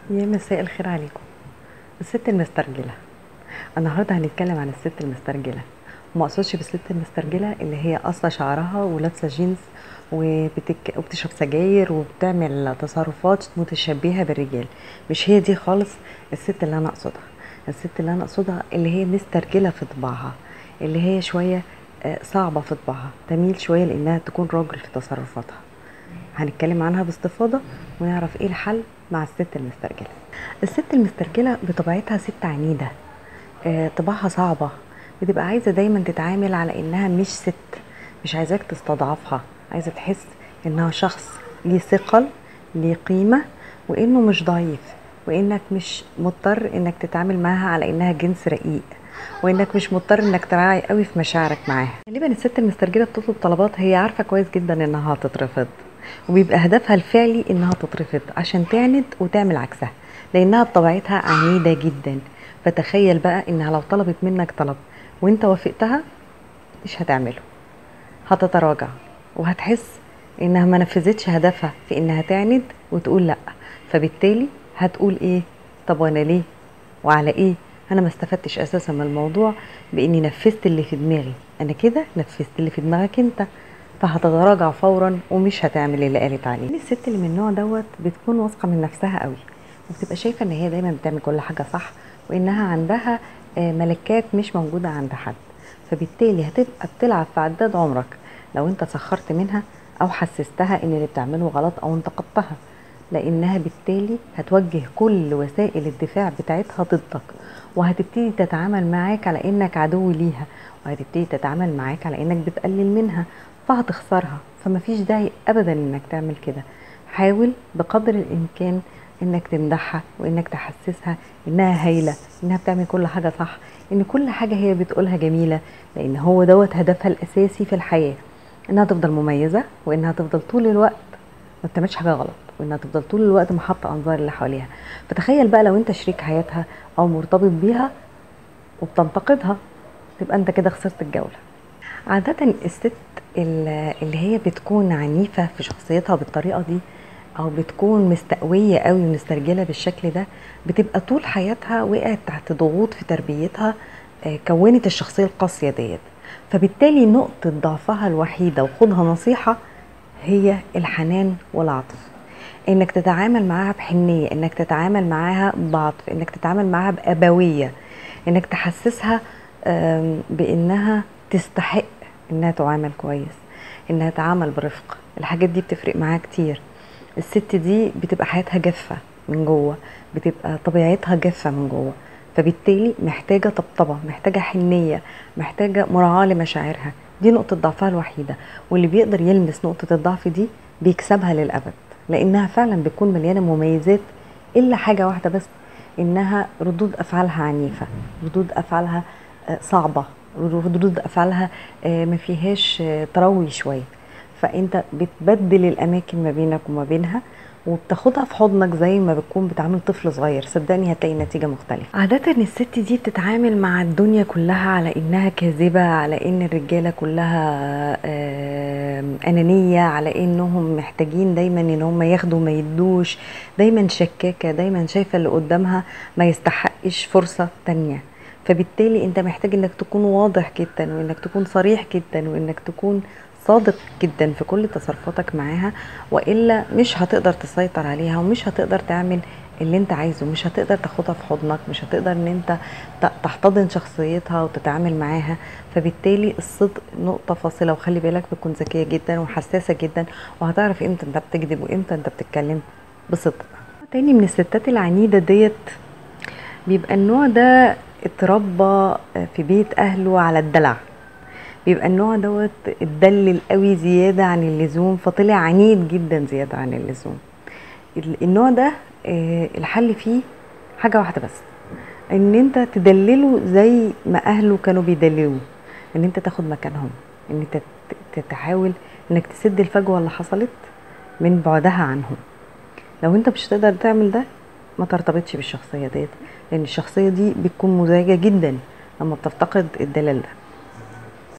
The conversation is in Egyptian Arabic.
يا مساء الخير عليكم الست المسترجلة النهاردة هنتكلم عن الست المسترجلة وما اقصدش بالست المسترجلة اللي هي قصة شعرها ولابسة جينز وبتك... وبتشرب سجاير وبتعمل تصرفات متشبهة بالرجال مش هي دي خالص الست اللي انا اقصدها الست اللي انا اقصدها اللي هي مسترجلة في طباعها اللي هي شوية آه، صعبة في طباعها تميل شوية لانها تكون راجل في تصرفاتها هنتكلم عنها باستفاضة ونعرف ايه الحل مع الست المسترجلة الست المسترجلة بطبيعتها ست عنيدة آه، طباعها صعبة بتبقى عايزة دايما تتعامل على انها مش ست مش عايزاك تستضعفها عايزة تحس انها شخص ليه ثقل ليه قيمة وانه مش ضعيف وانك مش مضطر انك تتعامل معاها على انها جنس رقيق وانك مش مضطر انك تراعي قوي في مشاعرك معاها غالبا الست المسترجله بتطلب طلبات هي عارفه كويس جدا انها هتترفض وبيبقى هدفها الفعلي انها تترفض عشان تعند وتعمل عكسها لانها بطبيعتها عنيده جدا فتخيل بقى انها لو طلبت منك طلب وانت وافقتها مش هتعمله هتتراجع وهتحس انها ما نفذتش هدفها في انها تعند وتقول لا فبالتالي هتقول ايه طب وانا ليه وعلى ايه انا ما استفدتش اساسا من الموضوع باني نفذت اللي في دماغي انا كده نفذت اللي في دماغك انت فهتتراجع فورا ومش هتعمل اللي قالت عليه الست اللي من النوع دوت بتكون واثقه من نفسها قوي وبتبقى شايفه ان هي دايما بتعمل كل حاجه صح وانها عندها آه، ملكات مش موجوده عند حد فبالتالي هتبقى بتلعب في عداد عمرك لو انت سخرت منها او حسستها ان اللي بتعمله غلط او انتقدتها لانها بالتالي هتوجه كل وسائل الدفاع بتاعتها ضدك وهتبتدي تتعامل معاك على انك عدو ليها وهتبتدي تتعامل معاك على انك بتقلل منها فهتخسرها فمفيش داعي ابدا انك تعمل كده حاول بقدر الامكان انك تمدحها وانك تحسسها انها هايله انها بتعمل كل حاجه صح ان كل حاجه هي بتقولها جميله لان هو دوت هدفها الاساسي في الحياه انها تفضل مميزه وانها تفضل طول الوقت ما بتعملش حاجه غلط وانها تفضل طول الوقت محطه انظار اللي حواليها فتخيل بقى لو انت شريك حياتها او مرتبط بيها وبتنتقدها تبقى انت كده خسرت الجوله عادة الست ال- اللي هي بتكون عنيفة في شخصيتها بالطريقة دي أو بتكون مستقوية قوي ومسترجلة بالشكل ده بتبقى طول حياتها وقعت تحت ضغوط في تربيتها آه، كونت الشخصية القاسية ديت فبالتالي نقطة ضعفها الوحيدة وخدها نصيحة هي الحنان والعطف انك تتعامل معاها بحنية انك تتعامل معاها بعطف انك تتعامل معاها بأبوية انك تحسسها آم، بانها تستحق انها تعامل كويس انها تعامل برفق الحاجات دي بتفرق معاها كتير الست دي بتبقى حياتها جافة من جوه بتبقى طبيعتها جافة من جوه فبالتالي محتاجة طبطبة محتاجة حنية محتاجة مراعاة لمشاعرها دي نقطة ضعفها الوحيدة واللي بيقدر يلمس نقطة الضعف دي بيكسبها للأبد لأنها فعلا بتكون مليانة مميزات إلا حاجة واحدة بس إنها ردود أفعالها عنيفة ردود أفعالها آه، صعبة ردود أفعالها آه، ما فيهاش آه، تروي شوية فأنت بتبدل الأماكن ما بينك وما بينها وبتاخدها في حضنك زي ما بتكون بتعامل طفل صغير صدقني هتلاقي نتيجة مختلفة عادة الست دي بتتعامل مع الدنيا كلها على انها كاذبة على ان الرجالة كلها آم، انانية على انهم محتاجين دايما ان هم ياخدوا ما يدوش دايما شكاكة دايما شايفة اللي قدامها ما يستحقش فرصة تانية فبالتالي انت محتاج انك تكون واضح جدا وانك تكون صريح جدا وانك تكون صادق جدا في كل تصرفاتك معاها والا مش هتقدر تسيطر عليها ومش هتقدر تعمل اللي انت عايزه مش هتقدر تاخدها في حضنك مش هتقدر ان انت ت- تحتضن شخصيتها وتتعامل معاها فبالتالي الصدق نقطة فاصلة وخلي بالك بتكون ذكية جدا وحساسة جدا وهتعرف امتى انت بتكذب وامتى انت بتتكلم بصدق تاني من الستات العنيدة ديت بيبقى النوع ده اتربى في بيت اهله على الدلع بيبقى النوع دوت اتدلل قوي زياده عن اللزوم فطلع عنيد جدا زياده عن اللزوم ال- النوع ده آه، الحل فيه حاجه واحده بس ان انت تدلله زي ما اهله كانوا بيدللوه ان انت تاخد مكانهم ان انت ت- تحاول انك تسد الفجوه اللي حصلت من بعدها عنهم لو انت مش هتقدر تعمل ده ما ترتبطش بالشخصيه ديت لان الشخصيه دي بتكون مزعجه جدا لما بتفتقد الدلال ده